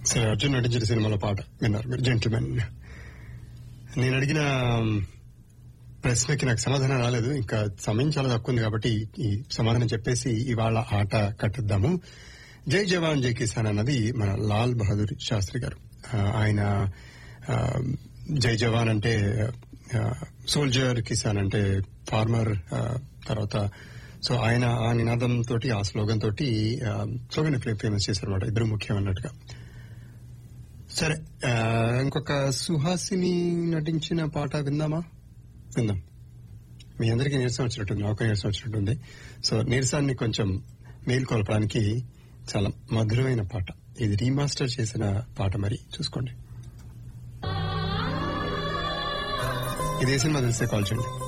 సరే అర్జున్ నటించిన సినిమాలో పాట విన్నారు మీరు జెంటిల్మెన్ నేను అడిగిన ప్రశ్నకి నాకు సమాధానం రాలేదు ఇంకా సమయం చాలా తక్కువ ఉంది కాబట్టి ఈ సమాధానం చెప్పేసి ఇవాళ ఆట కట్టిద్దాము జై జవాన్ జై కిసాన్ అన్నది మన లాల్ బహదూర్ శాస్త్రి గారు ఆ, ఆయన ఆ, జై జవాన్ అంటే సోల్జర్ కిసాన్ అంటే ఫార్మర్ ఆ, తర్వాత సో ఆయన ఆ నినాదం తోటి ఆ స్లోగన్ తోటి స్లోగన్ ఫేమస్ చేశారు అనమాట ఇద్దరు ముఖ్యం అన్నట్టుగా సరే ఆ, ఇంకొక సుహాసిని నటించిన పాట విందామా విందాం మీ అందరికీ నీరసం వచ్చినట్టుంది నాకు నీరసం వచ్చినట్టుంది సో నీరసాన్ని కొంచెం మేల్కొల్పడానికి చాలా మధురమైన పాట ఇది రీమాస్టర్ చేసిన పాట మరి చూసుకోండి ఇది ఏ సినిమా తెలిస్తే కాల్ చేయండి